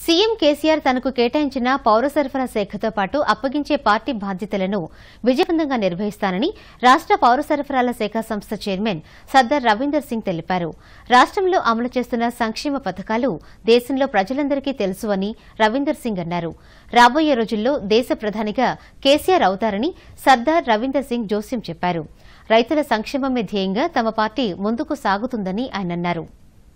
CM KCR తనకు కేటాయించిన పౌర సరఫరా శాఖతో పాటు అప్పగించే పార్టీ బాధ్యతలను విజయవంతంగా నిర్వహిస్తానని రాష్ట పౌర సరఫరాల శాఖ సంస్థ చైర్మన్ సర్దార్ రవీందర్ సింగ్ తెలిపారు రాష్టంలో అమలు చేస్తున్న సంక్షేమ పథకాలు దేశంలో ప్రజలందరికీ తెలుసు అని రవీందర్ సింగ్ అన్నారు రాబోయే రోజుల్లో దేశ ప్రధానిగా కేసీఆర్ అవుతారని సర్దార్ రవీందర్ సింగ్ జోస్యం చెప్పారు రైతుల సంక్షేమమే ధ్యేయంగా తమ పార్టీ ముందుకు సాగుతుందని ఆయన అన్నారు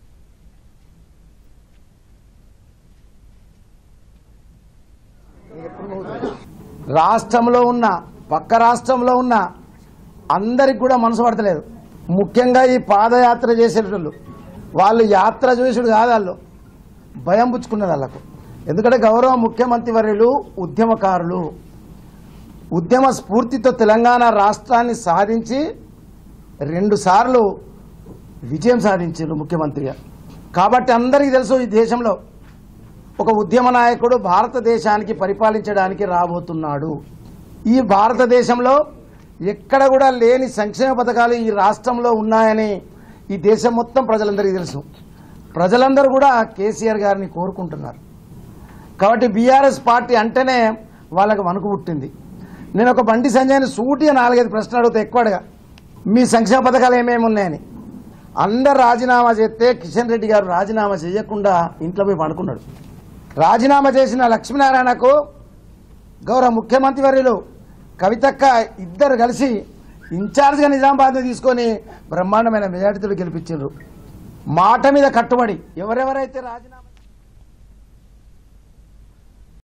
రాష్ట్రంలో ఉన్న పక్క రాష్ట్రంలో ఉన్న అందరికి కూడా మనసు పడతలేదు ముఖ్యంగా ఈ పాదయాత్ర చేసేటోళ్ళు వాళ్ళు యాత్ర చూసుడు కాదు వాళ్ళు భయం పుచ్చుకున్నది వాళ్ళకు ఎందుకంటే గౌరవ ముఖ్యమంత్రి వర్యులు ఉద్యమకారులు ఉద్యమ స్ఫూర్తితో తెలంగాణ రాష్ట్రాన్ని సాధించి రెండు సార్లు విజయం సాధించారు ముఖ్యమంత్రిగా కాబట్టి అందరికీ తెలుసు ఈ దేశంలో ఒక ఉద్యమ నాయకుడు భారతదేశానికి పరిపాలించడానికి రాబోతున్నాడు ఈ భారతదేశంలో ఎక్కడ కూడా లేని సంక్షేమ పథకాలు ఈ రాష్ట్రంలో ఉన్నాయని ఈ దేశం మొత్తం ప్రజలందరికీ తెలుసు ప్రజలందరూ కూడా కేసీఆర్ గారిని కోరుకుంటున్నారు కాబట్టి బీఆర్ఎస్ పార్టీ అంటేనే వాళ్ళకి వణుకు పుట్టింది నేను ఒక బండి సంజయ్ని సూటిగా నాలుగైదు ప్రశ్నలు అడుగుతా ఎక్కువగా మీ సంక్షేమ పథకాలు ఏమేమి ఉన్నాయని అందరు రాజీనామా చేస్తే కిషన్ రెడ్డి గారు రాజీనామా చేయకుండా ఇంట్లో పోయి పడుకున్నాడు రాజీనామా చేసిన లక్ష్మీనారాయణకు గౌరవ ముఖ్యమంత్రి వర్యులు కవితక్క ఇద్దరు కలిసి ఇన్ఛార్జ్గా నిజామాబాద్ని తీసుకొని బ్రహ్మాండమైన మెజార్టీతో గెలిపించారు మాట మీద కట్టుబడి ఎవరెవరైతే రాజీనామా